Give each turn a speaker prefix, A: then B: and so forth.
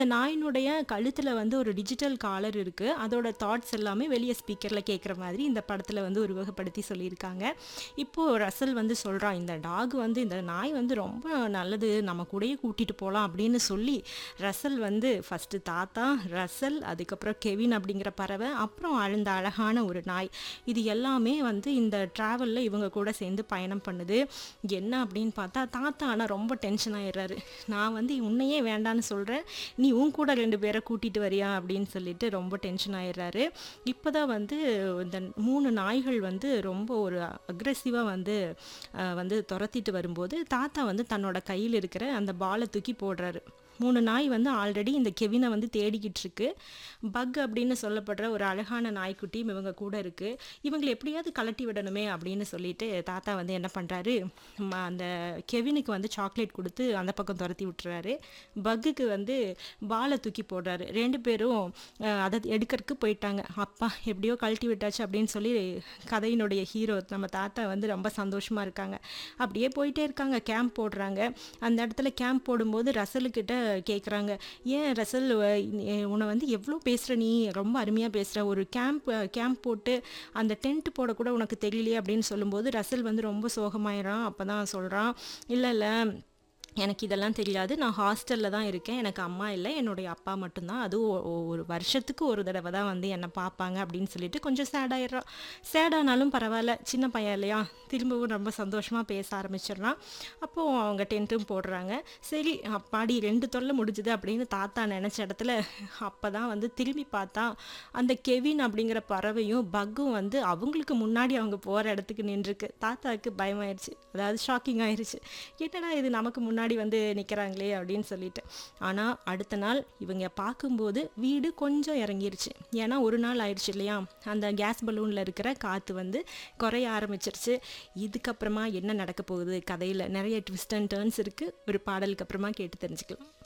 A: நாயினுடைய கழுத்துல வந்து ஒரு டிஜிட்டல் காலர் இருக்கு. அதோட தாட்ஸ் எல்லாமே வெளிய ஸ்பீக்கர்ல கேட்குற மாதிரி இந்த படத்துல வந்து உருவகப்படுத்தி சொல்லியிருக்காங்க. இப்போ ரசல் வந்து சொல்றான், "இந்த டாக் வந்து இந்த நாய் வந்து ரொம்ப நல்லது. நம்ம கூடயே கூட்டிட்டு போலாம்." அப்படின்னு சொல்லி ரசல் வந்து ஃபர்ஸ்ட்டு தாத்தா, ரசல், அதுக்கப்புறம் கெவின் அப்படிங்கிற பறவை, அப்புறம் அந்த அழகான ஒரு நாய். இது எல்லாமே வந்து இந்த ட்ராவல்ல இவங்க கூட சேர்ந்து பயணம் பண்ணுது. என்ன அப்படின்னு பார்த்தா, தாத்தா ஆனா ரொம்ப டென்ஷன் ஆயிடுறாரு. "நான் வந்து உன்னையே வேண்டான்னு சொல்றேன். நீ உன் கூட 2 பேர கூட்டிட்டு வரியா?" அப்படின்னு சொல்லிட்டு ரொம்ப டென்ஷன் ஆயிடுறாரு. இப்பதான் வந்து இந்த 3 நாய்கள் வந்து ரொம்ப ஒரு அக்ரெசிவா வந்து அ வந்து தொரத்திட்டு வரும்போது, தாத்தா வந்து தன்னோட கையில இருக்கிற அந்த பால தூக்கி போடுறாரு. 3 நாய் வந்து ஆல்ரெடி இந்த கெவின வந்து தேடிக்கிட்டு இருக்கு. பக் அப்படின்னு சொல்லப்படுற ஒரு அழகான நாய்க்குட்டியும் இவங்க கூட இருக்கு. இவங்கள எப்படியாவது கழட்டி விடணுமே அப்படின்னு சொல்லிட்டு தாத்தா வந்து என்ன பண்றாரு, ம அந்த கெவினுக்கு வந்து சாக்லேட் குடுத்து அந்த பக்கம் தொரத்தி விட்டுறாரு. பக்குக்கு வந்து பால தூக்கி போடுறாரு. 2 பேரும் அ அத எடுக்கறக்கு போயிட்டாங்க. "அப்பா எப்படியோ கழட்டி விட்டாச்சு." அப்படின்னு சொல்லி கதையினுடைய ஹீரோ நம்ம தாத்தா வந்து ரொம்ப சந்தோஷமா இருக்காங்க. அப்படியே போயிட்டே இருக்காங்க. கேம்ப் போடுறாங்க. அந்த இடத்துல கேம்ப் போடும்போது ரசலுக்கிட்ட கேட்குறாங்க, "ஏன் ரசல் வ எ உன்ன வந்து எவ்ளோ பேசுற நீ? ரொம்ப அருமையா பேசுற. ஒரு கேம்ப் கேம்ப் போட்டு அந்த டென்ட் போட கூட உனக்கு தெரியலையே." அப்படின்னு சொல்லும்போது ரசல் வந்து ரொம்ப சோகமாயிடுறான். அப்பதான் சொல்றான், "இல்ல, இல்ல. எனக்கு இதெல்லாம் தெரியாது. நான் ஹாஸ்டல்ல தான் இருக்கேன். எனக்கு அம்மா இல்ல. என்னுடைய அப்பா மட்டும் தான். அதுவும் ஒ ஒரு வருஷத்துக்கு ஒரு தடவ தான் வந்து என்ன பார்ப்பாங்க." அப்படின்னு சொல்லிட்டு கொஞ்சம் சேட் ஆயிடுறான். சேட் ஆனாலும் பரவால்ல. சின்ன பையன் இல்லையா? திரும்பவும் ரொம்ப சந்தோஷமா பேச ஆரம்பிச்சிடுறான். அப்போ அவங்க டென்ட்டும் போடுறாங்க. சரி அப்பாடி 2 தொல்ல முடிஞ்சுது அப்படின்னு தாத்தா நெனச்ச இடத்துல அப்பதான் வந்து திரும்பி பார்த்தா, அந்த கெவின் அப்படிங்கிற பறவையும், பக்கும் வந்து அவங்களுக்கு முன்னாடி அவங்க போற இடத்துக்கு நின்றுருக்கு. தாத்தாவுக்கு பயமாயிருச்சு. அதாவது ஷாக்கிங் ஆயிருச்சு. "என்னடா இது நமக்கு முன்னாடி வந்து நிக்கிறாங்களே." அப்படின்னு சொல்லிட்டு. ஆனா அடுத்த நாள் இவங்க பார்க்கும்போது வீடு கொஞ்சம் இறங்கிருச்சு. ஏன்னா ஒரு நாள் ஆயிடுச்சு இல்லையா? அந்த கேஸ் பலூன்ல இருக்கிற காத்து வந்து குறைய ஆரம்பிச்சிருச்சு. இதுக்கப்புறமா என்ன நடக்க போகுது கதையில? நெறைய ட்விஸ்ட் அண்ட் டர்ன்ஸ் இருக்கு. ஒரு பாடலுக்கு அப்புறமா கேட்டு தெரிஞ்சுக்கலாம்.